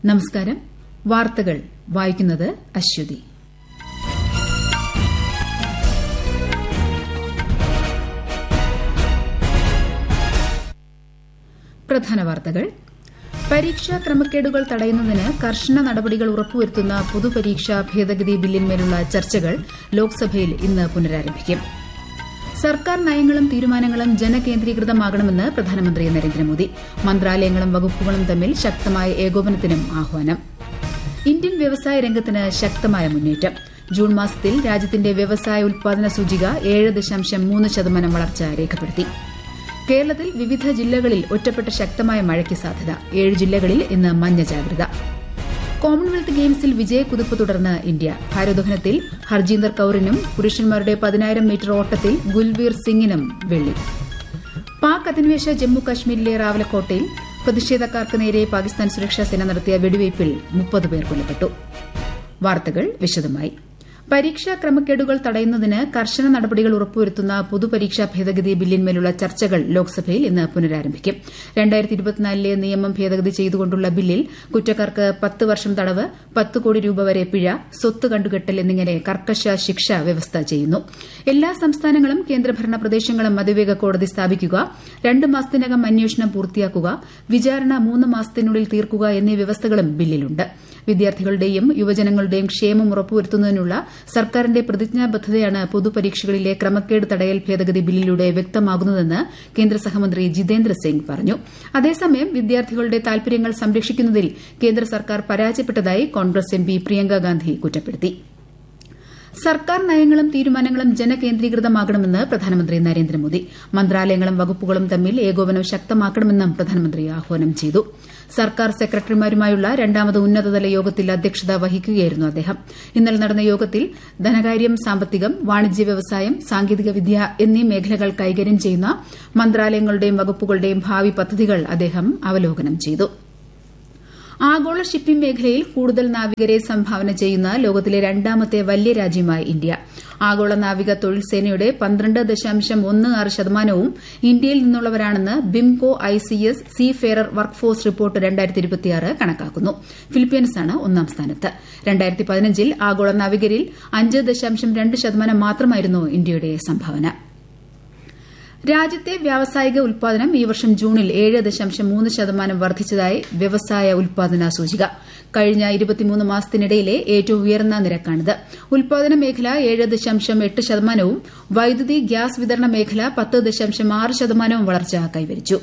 നമസ്കാരം വാർത്തകൾ വായിക്കുന്നത് അശ്വതി പ്രധാന വാർത്തകൾ പരീക്ഷാ ക്രമക്കേടുകൾ തടയുന്നതിന് കർശന നടപടികൾ ഉറപ്പുവരുത്തുന്ന പൊതുപരീക്ഷാ ഭേദഗതി ബില്ലിന്മേലുള്ള ചർച്ചകൾ ലോക്സഭയിൽ ഇന്ന് പുനരാരംഭിക്കും സർക്കാർ നയങ്ങളും തീരുമാനങ്ങളും ജനകേന്ദ്രീകൃതമാകണമെന്ന് പ്രധാനമന്ത്രി നരേന്ദ്രമോദി മന്ത്രാലയങ്ങളും വകുപ്പുകളും തമ്മിൽ ശക്തമായ ഏകോപനത്തിനും ആഹ്വാനം ഇന്ത്യൻ വ്യവസായ രംഗത്തിന് ശക്തമായ മുന്നേറ്റം ജൂൺ മാസത്തിൽ രാജ്യത്തിന്റെ വ്യവസായ ഉൽപാദന സൂചിക ഏഴ് ദശാംശം മൂന്ന് ശതമാനം വളർച്ച രേഖപ്പെടുത്തി കേരളത്തിൽ വിവിധ ജില്ലകളിൽ ഒറ്റപ്പെട്ട ശക്തമായ മഴയ്ക്ക് സാധ്യത ഏഴ് ജില്ലകളിൽ ഇന്ന് മഞ്ഞ ജാഗ്രത കോമൺവെൽത്ത് ഗെയിംസിൽ വിജയക്കുതിപ്പ് തുടർന്ന് ഇന്ത്യ ഭാരോദ്വഹനത്തിൽ ഹർജീന്ദർ കൌറിനും പുരുഷന്മാരുടെ പതിനായിരം മീറ്റർ ഓട്ടത്തിൽ ഗുൽവീർ സിംഗിനും വെള്ളി പാക് അധിനിവേശ ജമ്മു കശ്മീരിലെ റാവലക്കോട്ടയിൽ പ്രതിഷേധക്കാർക്ക് നേരെ പാകിസ്ഥാൻ സുരക്ഷാ സേന നടത്തിയ വെടിവയ്പിൽ മുപ്പത് പേർ കൊല്ലപ്പെട്ടു വാർത്തകൾ വിശദമായി പരീക്ഷാ ക്രമക്കേടുകൾ തടയുന്നതിന് കർശന നടപടികൾ ഉറപ്പുവരുത്തുന്ന പൊതുപരീക്ഷാ ഭേദഗതി ബില്ലിന്മേലുള്ള ചർച്ചകൾ ലോക്സഭയിൽ ഇന്ന് പുനരാരംഭിക്കും ലെ നിയമം ഭേദഗതി ചെയ്തുകൊണ്ടുള്ള ബില്ലിൽ കുറ്റക്കാർക്ക് പത്ത് വർഷം തടവ് പത്ത് കോടി രൂപ വരെ പിഴ സ്വത്ത് കണ്ടുകെട്ടൽ എന്നിങ്ങനെ കർക്കശ ശിക്ഷ വ്യവസ്ഥ ചെയ്യുന്നു എല്ലാ സംസ്ഥാനങ്ങളും കേന്ദ്രഭരണ പ്രദേശങ്ങളും അതിവേഗ കോടതി സ്ഥാപിക്കുക രണ്ട് മാസത്തിനകം അന്വേഷണം പൂർത്തിയാക്കുക വിചാരണ മൂന്ന് മാസത്തിനുള്ളിൽ തീർക്കുക എന്നീ വ്യവസ്ഥകളും ബില്ലിലുണ്ട് വിദ്യാർത്ഥികളുടെയും യുവജനങ്ങളുടെയും ക്ഷേമം ഉറപ്പുവരുത്തുന്നതിനുള്ള സർക്കാരിന്റെ പ്രതിജ്ഞാബദ്ധതയാണ് പൊതുപരീക്ഷകളിലെ ക്രമക്കേട് തടയൽ ഭേദഗതി ബില്ലിലൂടെ വ്യക്തമാകുന്നതെന്ന് കേന്ദ്ര സഹമന്ത്രി ജിതേന്ദ്ര സിംഗ് പറഞ്ഞു അതേസമയം വിദ്യാർത്ഥികളുടെ താൽപര്യങ്ങൾ സംരക്ഷിക്കുന്നതിൽ കേന്ദ്ര സർക്കാർ പരാജയപ്പെട്ടതായി കോൺഗ്രസ് എംപി പ്രിയങ്ക ഗാന്ധി കുറ്റപ്പെടുത്തി സർക്കാർ നയങ്ങളും തീരുമാനങ്ങളും ജനകേന്ദ്രീകൃതമാകണമെന്ന് പ്രധാനമന്ത്രി നരേന്ദ്രമോദി മന്ത്രാലയങ്ങളും വകുപ്പുകളും തമ്മിൽ ഏകോപനം ശക്തമാക്കണമെന്നും പ്രധാനമന്ത്രി ആഹ്വാനം ചെയ്തു സർക്കാർ സെക്രട്ടറിമാരുമായുള്ള രണ്ടാമത് ഉന്നതതല യോഗത്തിൽ അധ്യക്ഷത വഹിക്കുകയായിരുന്നു അദ്ദേഹം ഇന്നലെ നടന്ന യോഗത്തിൽ ധനകാര്യം സാമ്പത്തികം വാണിജ്യ വ്യവസായം സാങ്കേതികവിദ്യ എന്നീ മേഖലകൾ കൈകാര്യം ചെയ്യുന്ന മന്ത്രാലയങ്ങളുടെയും വകുപ്പുകളുടെയും ഭാവി പദ്ധതികൾ അദ്ദേഹം അവലോകനം ചെയ്തു ആഗോള ഷിപ്പിംഗ് മേഖലയിൽ കൂടുതൽ നാവികരെ സംഭാവന ചെയ്യുന്ന ലോകത്തിലെ രണ്ടാമത്തെ വലിയ രാജ്യമായി ഇന്ത്യ ആഗോള നാവിക തൊഴിൽ സേനയുടെ പന്ത്രണ്ട് ദശാംശം ഒന്ന് ആറ് ശതമാനവും ഇന്ത്യയിൽ നിന്നുള്ളവരാണെന്ന് BIMCO ICS seafarer workforce report കണക്കാക്കുന്നു ഫിലിപ്പീൻസാണ് ഒന്നാം സ്ഥാനത്ത് രണ്ടായിരത്തി പതിനഞ്ചിൽ ആഗോള നാവികരിൽ അഞ്ച് ദശാംശം രണ്ട് ശതമാനം മാത്രമായിരുന്നു ഇന്ത്യയുടെ സംഭാവന രാജ്യത്തെ വ്യാവസായിക ഉൽപാദനം ഈ വർഷം ജൂണിൽ ഏഴ് ദശാംശം മൂന്ന് ശതമാനം വർദ്ധിച്ചതായി വ്യവസായ ഉൽപാദന സൂചിക കഴിഞ്ഞ ഇരുപത്തിമൂന്ന് മാസത്തിനിടയിലെ ഏറ്റവും ഉയർന്ന നിരക്കാണിത് ഉൽപാദന മേഖല ഏഴ് ദശാംശം എട്ട് ശതമാനവും വൈദ്യുതി ഗ്യാസ് വിതരണ മേഖല പത്ത് ദശാംശം ആറ് ശതമാനവും വളർച്ച കൈവരിച്ചു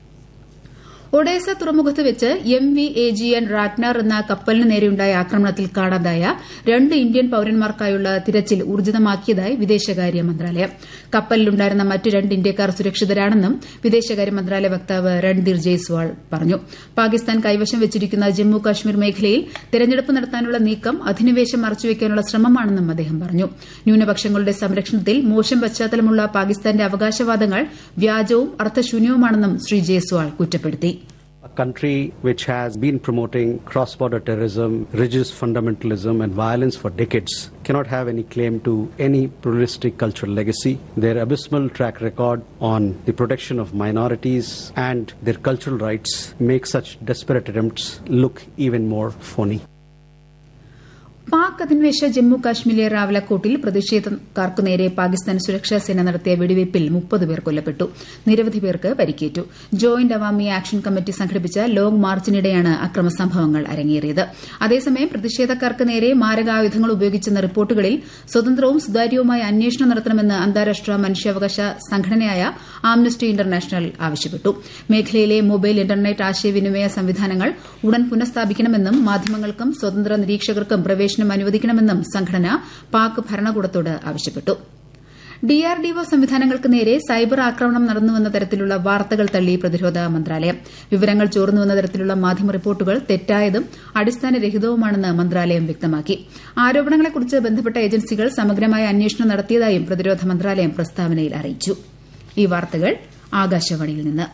ഒഡേസ തുറമുഖത്ത് വെച്ച് M V A G N Ragnar എന്ന കപ്പലിന് നേരെയുണ്ടായ ആക്രമണത്തിൽ കാണാതായ രണ്ട് ഇന്ത്യൻ പൌരന്മാർക്കായുള്ള തിരച്ചിൽ ഊർജിതമാക്കിയതായി വിദേശകാര്യ മന്ത്രാലയം കപ്പലിലുണ്ടായിരുന്ന മറ്റ് രണ്ട് ഇന്ത്യക്കാർ സുരക്ഷിതരാണെന്നും വിദേശകാര്യ മന്ത്രാലയ വക്താവ് രൺധീർ ജയ്സ്വാൾ പറഞ്ഞു പാകിസ്ഥാൻ കൈവശം വെച്ചിരിക്കുന്ന ജമ്മു കാശ്മീർ മേഖലയിൽ തെരഞ്ഞെടുപ്പ് നടത്താനുള്ള നീക്കം അധിനിവേശം മറച്ചുവെക്കാനുള്ള ശ്രമമാണെന്നും അദ്ദേഹം പറഞ്ഞു ന്യൂനപക്ഷങ്ങളുടെ സംരക്ഷണത്തിൽ മോശം പശ്ചാത്തലമുള്ള പാകിസ്ഥാന്റെ അവകാശവാദങ്ങൾ വ്യാജവും അർത്ഥശൂന്യവുമാണെന്നും ശ്രീ ജയ്സ്വാൾ കുറ്റപ്പെടുത്തി A country which has been promoting cross border terrorism, religious fundamentalism, and violence for decades cannot have any claim to any pluralistic cultural legacy. Their abysmal track record on the protection of minorities and their cultural rights make such desperate attempts look even more phony. Pak അധിനിവേശ ജമ്മു കാശ്മീരിലെ റാവലക്കോട്ടിൽ പ്രതിഷേധക്കാർക്കു നേരെ പാകിസ്ഥാൻ സുരക്ഷാ സേന നടത്തിയ വെടിവയ്പിൽ മുപ്പത് പേർ കൊല്ലപ്പെട്ടു നിരവധി പേർക്ക് പരിക്കേറ്റു ജോയിന്റ് അവാമി ആക്ഷൻ കമ്മിറ്റി സംഘടിപ്പിച്ച ലോങ് മാർച്ചിനിടെയാണ് അക്രമ സംഭവങ്ങൾ അരങ്ങേറിയത് അതേസമയം പ്രതിഷേധക്കാർക്ക് നേരെ മാരകായുധങ്ങൾ ഉപയോഗിച്ചെന്ന റിപ്പോർട്ടുകളിൽ സ്വതന്ത്രവും സുതാര്യവുമായ അന്വേഷണം നടത്തണമെന്ന് അന്താരാഷ്ട്ര മനുഷ്യാവകാശ സംഘടനയായ ആംനസ്റ്റി ഇന്റർനാഷണൽ ആവശ്യപ്പെട്ടു മേഖലയിലെ മൊബൈൽ ഇന്റർനെറ്റ് ആശയവിനിമയ സംവിധാനങ്ങൾ ഉടൻ പുനഃസ്ഥാപിക്കണമെന്നും മാധ്യമങ്ങൾക്കും സ്വതന്ത്ര നിരീക്ഷകർക്കും പ്രവേശനം അനുവദിക്കണമെന്നും സംഘടന പാക് ഭരണകൂടത്തോട് ആവശ്യപ്പെട്ടു ഡിആർഡിഒ സംവിധാനങ്ങൾക്ക് നേരെ സൈബർ ആക്രമണം നടന്നുവെന്ന തരത്തിലുള്ള വാർത്തകൾ തള്ളി പ്രതിരോധ മന്ത്രാലയം വിവരങ്ങൾ ചോർന്നുവെന്ന തരത്തിലുള്ള മാധ്യമ റിപ്പോർട്ടുകൾ തെറ്റായതും അടിസ്ഥാനരഹിതവുമാണെന്ന് മന്ത്രാലയം വ്യക്തമാക്കി ആരോപണങ്ങളെക്കുറിച്ച് ബന്ധപ്പെട്ട ഏജൻസികൾ സമഗ്രമായ അന്വേഷണം നടത്തിയതായും പ്രതിരോധ മന്ത്രാലയം പ്രസ്താവനയിൽ അറിയിച്ചു ഈ വാർത്തകൾ ആകാശവാണിയിൽ നിന്ന്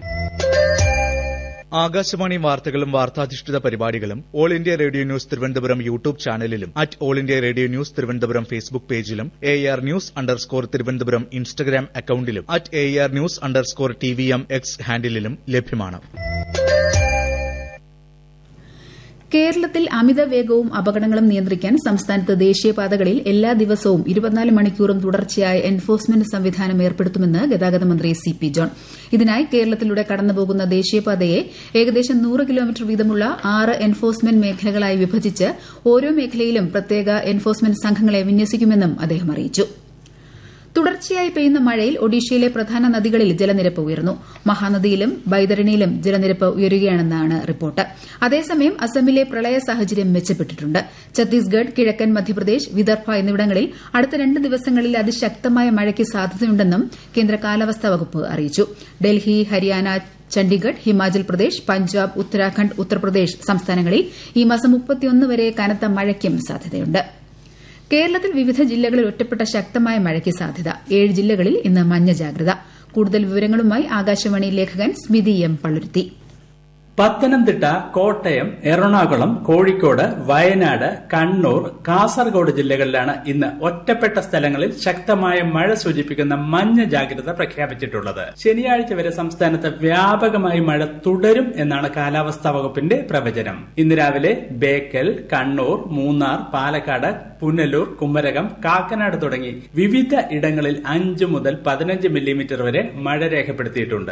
ആകാശവാണി വാർത്തകളും വാർത്താധിഷ്ഠിത പരിപാടികളും all India radio news Thiruvananthapuram YouTube ചാനലിലും at all India radio news Thiruvananthapuram Facebook പേജിലും A R news underscore Thiruvananthapuram Instagram അക്കൌണ്ടിലും at A R news underscore T V M X ഹാൻഡിലും ലഭ്യമാണ് കേരളത്തിൽ അമിത വേഗവും അപകടങ്ങളും നിയന്ത്രിക്കാൻ സംസ്ഥാനത്ത് ദേശീയപാതകളിൽ എല്ലാ ദിവസവും ഇരുപത്തിനാല് മണിക്കൂറും തുടർച്ചയായ എൻഫോഴ്സ്മെന്റ് സംവിധാനം ഏർപ്പെടുത്തുമെന്ന് ഗതാഗത മന്ത്രി സി പി ജോൺ ഇതിനായി കേരളത്തിലൂടെ കടന്നുപോകുന്ന ദേശീയപാതയെ ഏകദേശം നൂറ് കിലോമീറ്റർ വീതമുള്ള ആറ് എൻഫോഴ്സ്മെന്റ് മേഖലകളായി വിഭജിച്ച് ഓരോ മേഖലയിലും പ്രത്യേക എൻഫോഴ്സ്മെന്റ് സംഘങ്ങളെ വിന്യസിക്കുമെന്നും അദ്ദേഹം അറിയിച്ചു തുടർച്ചയായി പെയ്യുന്ന മഴയിൽ ഒഡീഷയിലെ പ്രധാന നദികളിൽ ജലനിരപ്പ് ഉയർന്നു മഹാനദിയിലും ബൈതരണിയിലും ജലനിരപ്പ് ഉയരുകയാണെന്നാണ് റിപ്പോർട്ട് അതേസമയം അസമിലെ പ്രളയ സാഹചര്യം മെച്ചപ്പെട്ടിട്ടുണ്ട് ഛത്തീസ്ഗഡ് കിഴക്കൻ മധ്യപ്രദേശ് വിദർഭ എന്നിവിടങ്ങളിൽ അടുത്ത രണ്ട് ദിവസങ്ങളിൽ അതിശക്തമായ മഴയ്ക്ക് സാധ്യതയുണ്ടെന്നും കേന്ദ്ര കാലാവസ്ഥാ വകുപ്പ് അറിയിച്ചു ഡൽഹി ഹരിയാന ചണ്ഡിഗഡ് ഹിമാചൽ പ്രദേശ് പഞ്ചാബ് ഉത്തരാഖണ്ഡ് ഉത്തർപ്രദേശ് സംസ്ഥാനങ്ങളിൽ ഈ മാസം വരെ കനത്ത മഴയ്ക്കും സാധ്യതയുണ്ട് കേരളത്തിൽ വിവിധ ജില്ലകളിൽ ഒറ്റപ്പെട്ട ശക്തമായ മഴയ്ക്ക് സാധ്യത ഏഴ് ജില്ലകളിൽ ഇന്ന് മഞ്ഞ ജാഗ്രത കൂടുതൽ വിവരങ്ങളുമായി ആകാശവാണി ലേഖകൻ സ്മിതി എം പള്ളുരുത്തി പത്തനംതിട്ട കോട്ടയം എറണാകുളം കോഴിക്കോട് വയനാട് കണ്ണൂർ കാസർഗോഡ് ജില്ലകളിലാണ് ഇന്ന് ഒറ്റപ്പെട്ട സ്ഥലങ്ങളിൽ ശക്തമായ മഴ സൂചിപ്പിക്കുന്ന മഞ്ഞ ജാഗ്രത പ്രഖ്യാപിച്ചിട്ടുള്ളത് ശനിയാഴ്ച വരെ സംസ്ഥാനത്ത് വ്യാപകമായി മഴ തുടരും എന്നാണ് കാലാവസ്ഥാ വകുപ്പിന്റെ പ്രവചനം ഇന്ന് രാവിലെ ബേക്കൽ കണ്ണൂർ മൂന്നാർ പാലക്കാട് പുനലൂർ കുമരകം കാക്കനാട് തുടങ്ങി വിവിധ ഇടങ്ങളിൽ അഞ്ചു മുതൽ പതിനഞ്ച് മില്ലിമീറ്റർ വരെ മഴ രേഖപ്പെടുത്തിയിട്ടുണ്ട്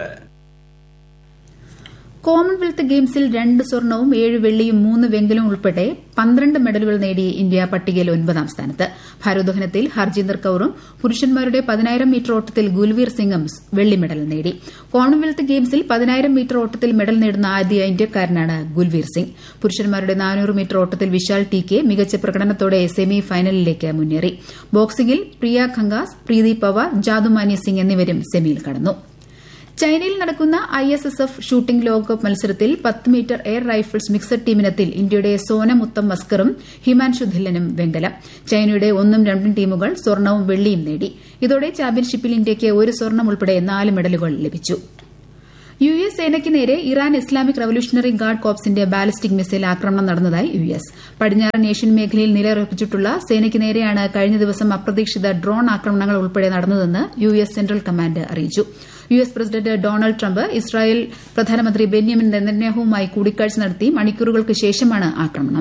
കോമൺവെൽത്ത് ഗെയിംസിൽ രണ്ട് സ്വർണവും ഏഴ് വെള്ളിയും മൂന്ന് വെങ്കലവും ഉൾപ്പെടെ പന്ത്രണ്ട് മെഡലുകൾ നേടി ഇന്ത്യ പട്ടികയിൽ ഒൻപതാം സ്ഥാനത്ത് ഭാരോദ്വഹനത്തിൽ ഹർജീന്ദർ കൌറും പുരുഷന്മാരുടെ പതിനായിരം മീറ്റർ ഓട്ടത്തിൽ ഗുൽവീർ സിംഗും വെള്ളി മെഡൽ നേടി കോമൺവെൽത്ത് ഗെയിംസിൽ പതിനായിരം മീറ്റർ ഓട്ടത്തിൽ മെഡൽ നേടുന്ന ആദ്യ ഇന്ത്യക്കാരനാണ് ഗുൽവീർ സിംഗ് പുരുഷന്മാരുടെ നാനൂറ് മീറ്റർ ഓട്ടത്തിൽ വിശാൽ ടി കെ മികച്ച പ്രകടനത്തോടെ സെമി ഫൈനലിലേക്ക് മുന്നേറി ബോക്സിംഗിൽ പ്രിയ ഖങ്കാസ് പ്രീതി പവാർ ജാദുമാനി സിംഗ് എന്നിവരും സെമിയിൽ കടന്നു ചൈനയിൽ നടക്കുന്ന I S S F shooting ലോകകപ്പ് മത്സരത്തിൽ പത്ത് മീറ്റർ എയർ റൈഫിൾസ് മിക്സഡ് ടീമിനത്തിൽ ഇന്ത്യയുടെ സോനമുത്തം മസ്കറും ഹിമാൻഷു ധില്ലനും വെങ്കലം ചൈനയുടെ ഒന്നും രണ്ടും ടീമുകൾ സ്വർണവും വെള്ളിയും നേടി ഇതോടെ ചാമ്പ്യൻഷിപ്പിൽ ഇന്ത്യയ്ക്ക് ഒരു സ്വർണം ഉൾപ്പെടെ നാല് മെഡലുകൾ ലഭിച്ചു യു എസ് സേനയ്ക്ക് നേരെ ഇറാൻ ഇസ്ലാമിക് റവല്യൂഷണറി ഗാർഡ് കോപ്സിന്റെ ബാലിസ്റ്റിക് മിസൈൽ ആക്രമണം നടന്നതായി യു എസ് പടിഞ്ഞാറൻ ഏഷ്യൻ മേഖലയിൽ നിലയുറപ്പിച്ചിട്ടുള്ള സേനയ്ക്ക് നേരെയാണ് കഴിഞ്ഞ ദിവസം അപ്രതീക്ഷിത ഡ്രോൺ ആക്രമണങ്ങൾ ഉൾപ്പെടെ നടന്നതെന്ന് യു എസ് സെൻട്രൽ കമാൻഡ് അറിയിച്ചു U S president Donald Trump Israel പ്രധാനമന്ത്രി ബെന്യാമിൻ നെതന്യാഹുവുമായി കൂടിക്കാഴ്ച നടത്തി മണിക്കൂറുകൾക്ക് ശേഷമാണ് ആക്രമണം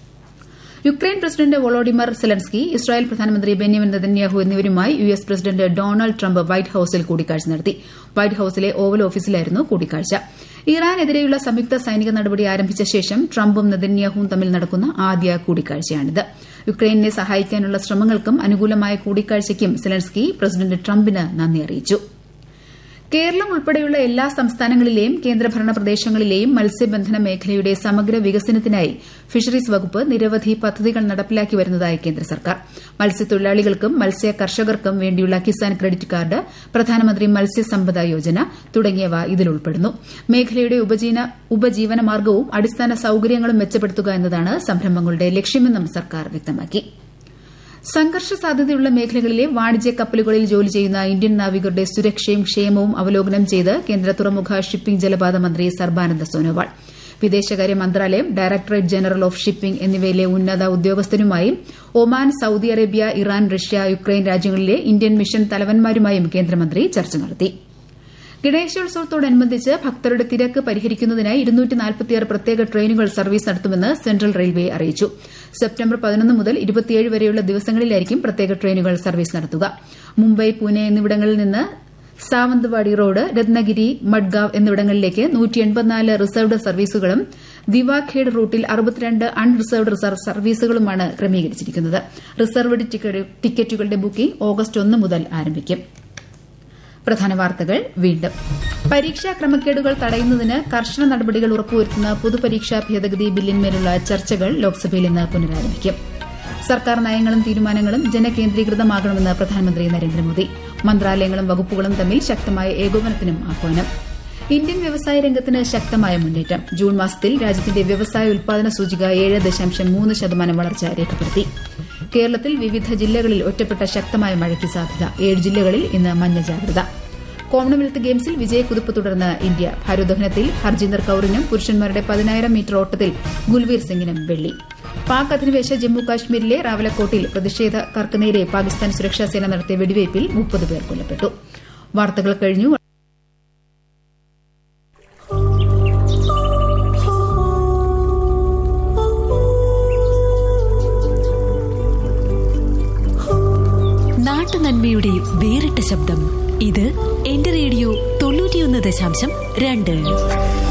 Ukraine president Volodymyr Zelensky Israel പ്രധാനമന്ത്രി ബെന്യാമിൻ നെതന്യാഹു എന്നിവരുമായി U S president Donald Trump White ഹൌസിൽ കൂടിക്കാഴ്ച നടത്തി വൈറ്റ് ഹൌസിലെ ഓവൽ ഓഫീസിലായിരുന്നു കൂടിക്കാഴ്ച ഇറാനെതിരെയുള്ള സംയുക്ത സൈനിക നടപടി ആരംഭിച്ച ശേഷം ട്രംപും നെതന്യാഹുവും തമ്മിൽ നടക്കുന്ന ആദ്യ കൂടിക്കാഴ്ചയാണിത് യുക്രൈനെ സഹായിക്കാനുള്ള ശ്രമങ്ങൾക്കും അനുകൂലമായ കൂടിക്കാഴ്ചയ്ക്കും സെലൻസ്കി പ്രസിഡന്റ് ട്രംപിന് നന്ദി അറിയിച്ചു കേരളം ഉൾപ്പെടെയുള്ള എല്ലാ സംസ്ഥാനങ്ങളിലെയും കേന്ദ്രഭരണ പ്രദേശങ്ങളിലെയും മത്സ്യബന്ധന മേഖലയുടെ സമഗ്ര വികസനത്തിനായി ഫിഷറീസ് വകുപ്പ് നിരവധി പദ്ധതികൾ നടപ്പിലാക്കി വരുന്നതായി കേന്ദ്ര സർക്കാർ മത്സ്യത്തൊഴിലാളികൾക്കും മത്സ്യ കർഷകർക്കും വേണ്ടിയുള്ള കിസാൻ ക്രെഡിറ്റ് കാർഡ് പ്രധാനമന്ത്രി മത്സ്യസമ്പദ യോജന തുടങ്ങിയവ ഇതിൽ ഉൾപ്പെടുന്നു മേഖലയുടെ ഉപജീവന മാർഗവും അടിസ്ഥാന സൌകര്യങ്ങളും മെച്ചപ്പെടുത്തുക എന്നതാണ് സംരംഭങ്ങളുടെ ലക്ഷ്യമെന്നും സർക്കാർ വ്യക്തമാക്കി സംഘർഷ സാധ്യതയുള്ള മേഖലകളിലെ വാണിജ്യ കപ്പലുകളിൽ ജോലി ചെയ്യുന്ന ഇന്ത്യൻ നാവികരുടെ സുരക്ഷയും ക്ഷേമവും അവലോകനം ചെയ്ത് കേന്ദ്ര തുറമുഖ ഷിപ്പിംഗ് ജലപാത മന്ത്രി സർബാനന്ദ സോനോവാൾ വിദേശകാര്യ മന്ത്രാലയം ഡയറക്ടറേറ്റ് ജനറൽ ഓഫ് ഷിപ്പിംഗ് എന്നിവയിലെ ഉന്നത ഉദ്യോഗസ്ഥരുമായും Oman Saudi Arabia Iran Russia Ukraine രാജ്യങ്ങളിലെ ഇന്ത്യൻ മിഷൻ തലവന്മാരുമായും കേന്ദ്രമന്ത്രി ചർച്ച നടത്തി ഗണേശോത്സവത്തോടനുബന്ധിച്ച് ഭക്തരുടെ തിരക്ക് പരിഹരിക്കുന്നതിനായി പ്രത്യേക ട്രെയിനുകൾ സർവീസ് നടത്തുമെന്ന് സെൻട്രൽ റെയിൽവേ അറിയിച്ചു സെപ്റ്റംബർ പതിനൊന്ന് മുതൽ ഇരുപത്തിയേഴ് വരെയുള്ള ദിവസങ്ങളിലായിരിക്കും പ്രത്യേക ട്രെയിനുകൾ സർവീസ് നടത്തുക മുംബൈ പൂനെ എന്നിവിടങ്ങളിൽ നിന്ന് സാവന്ത്വാടി റോഡ് രത്നഗിരി മഡ്ഗാവ് എന്നിവിടങ്ങളിലേക്ക് റിസർവ്ഡ് സർവീസുകളും ദിവാഖേഡ് റൂട്ടിൽ അറുപത്തിരണ്ട് അൺറിസർവ്ഡ് സർവീസുകളുമാണ് ക്രമീകരിച്ചിരിക്കുന്നത് റിസർവ്ഡ് ടിക്കറ്റുകളുടെ ബുക്കിംഗ് ഓഗസ്റ്റ് ഒന്ന് മുതൽ ആരംഭിക്കും പ്രധാന വാർത്തകൾ വീണ്ടും പരീക്ഷാ ക്രമക്കേടുകൾ തടയുന്നതിന് കർശന നടപടികൾ ഉറപ്പുവരുത്തുന്ന പൊതുപരീക്ഷാ ഭേദഗതി ബില്ലിന്മേലുള്ള ചർച്ചകൾ ലോക്സഭയിൽ ഇന്ന് പുനരാരംഭിക്കും സർക്കാർ നയങ്ങളും തീരുമാനങ്ങളും ജനകേന്ദ്രീകൃതമാകണമെന്ന് പ്രധാനമന്ത്രി നരേന്ദ്രമോദി മന്ത്രാലയങ്ങളും വകുപ്പുകളും തമ്മിൽ ശക്തമായ ഏകോപനത്തിനും ആഹ്വാനം ഇന്ത്യൻ വ്യവസായ രംഗത്തിന് ശക്തമായ മുന്നേറ്റം ജൂൺ മാസത്തിൽ രാജ്യത്തിന്റെ വ്യവസായ ഉൽപാദന സൂചിക ഏഴ് ദശാംശം മൂന്ന് ശതമാനം വളർച്ച രേഖപ്പെടുത്തി കേരളത്തിൽ വിവിധ ജില്ലകളിൽ ഒറ്റപ്പെട്ട ശക്തമായ മഴയ്ക്ക് സാധ്യത ഏഴ് ജില്ലകളിൽ ഇന്ന് മഞ്ഞ ജാഗ്രത കോമൺവെൽത്ത് ഗെയിംസിൽ വിജയക്കുതിപ്പ് തുടർന്ന് ഇന്ത്യ ഭാരോദ്വഹനത്തിൽ ഹർജീന്ദർ കൌറിനും പുരുഷന്മാരുടെ പതിനായിരം മീറ്റർ ഓട്ടത്തിൽ ഗുൽവീർ സിംഗിനും വെള്ളി പാക് അധിനിവേശ ജമ്മു കാശ്മീരിലെ റാവലക്കോട്ടിൽ പ്രതിഷേധക്കാർക്ക് നേരെ പാകിസ്ഥാൻ സുരക്ഷാസേന നടത്തിയ വെടിവയ്പിൽ മുപ്പത് പേർ കൊല്ലപ്പെട്ടു വാർത്തകൾ കഴിഞ്ഞു നന്മയുടെ വേറിട്ട ശബ്ദം ഇത് എന്റെ റേഡിയോ തൊണ്ണൂറ്റിയൊന്ന് ദശാംശം രണ്ട്